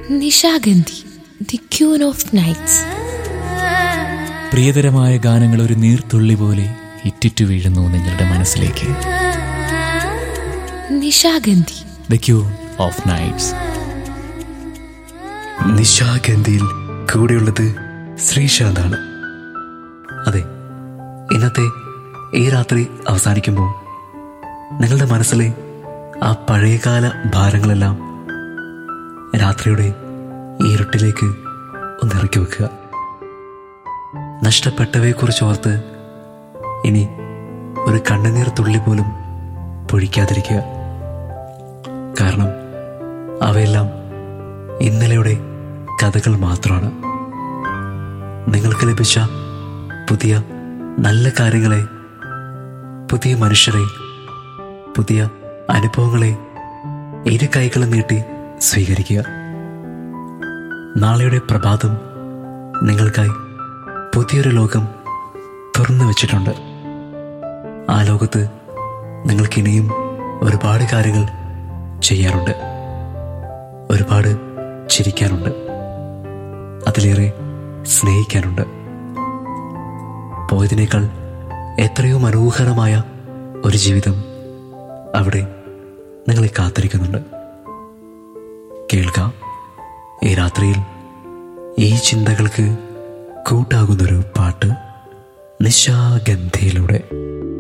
Nishagandhi the queen of nights പ്രിയതരമായ ഗാനങ്ങൾ ഒരു നീർത്തുള്ളി പോലെ ഇറ്റിറ്റു വീഴുന്നു നിങ്ങളുടെ മനസ്സിലേക്ക് Nishagandhi the queen of nights നിശാഗന്ധിയിൽ കൂടെയുള്ളത് ശ്രീശാന്താണ് അതെ ഇന്നത്തെ ഈ രാത്രി അവസാനിക്കുമ്പോൾ നിങ്ങളുടെ മനസ്സിലെ ആ പഴയകാല ഭാരങ്ങളെല്ലാം രാത്രിയുടെ ഈ ഇരുട്ടിലേക്ക് ഒന്ന് ഇറക്കി വെക്കുക നഷ്ടപ്പെട്ടവയെക്കുറിച്ച് ഓർത്ത് ഇനി ഒരു കണ്ണുനീർ തുള്ളി പോലും പൊഴിക്കാതിരിക്കുക കാരണം അവയെല്ലാം ഇന്നലെയുടെ കഥകൾ മാത്രമാണ് നിങ്ങൾക്ക് ലഭിച്ച പുതിയ നല്ല കാര്യങ്ങളെ പുതിയ മനുഷ്യരെ പുതിയ അനുഭവങ്ങളെ ഇരു കൈകളും നീട്ടി സ്വീകരിക്കുക നാളെയുടെ പ്രഭാതം നിങ്ങൾക്കായി പുതിയൊരു ലോകം തുറന്നു വച്ചിട്ടുണ്ട് ആ ലോകത്ത് നിങ്ങൾക്കിനിയും ഒരുപാട് കാര്യങ്ങൾ ചെയ്യാറുണ്ട് ഒരുപാട് ചിരിക്കാനുണ്ട് അതിലേറെ സ്നേഹിക്കാനുണ്ട് പോയതിനേക്കാൾ എത്രയോ മനോഹരമായ ഒരു ജീവിതം അവിടെ നിങ്ങളെ കാത്തിരിക്കുന്നുണ്ട് കേൾക്കാം ഈ രാത്രിയിൽ ഈ ചിന്തകൾക്ക് കൂട്ടാകുന്നൊരു പാട്ട് നിശാഗന്ധിയിലൂടെ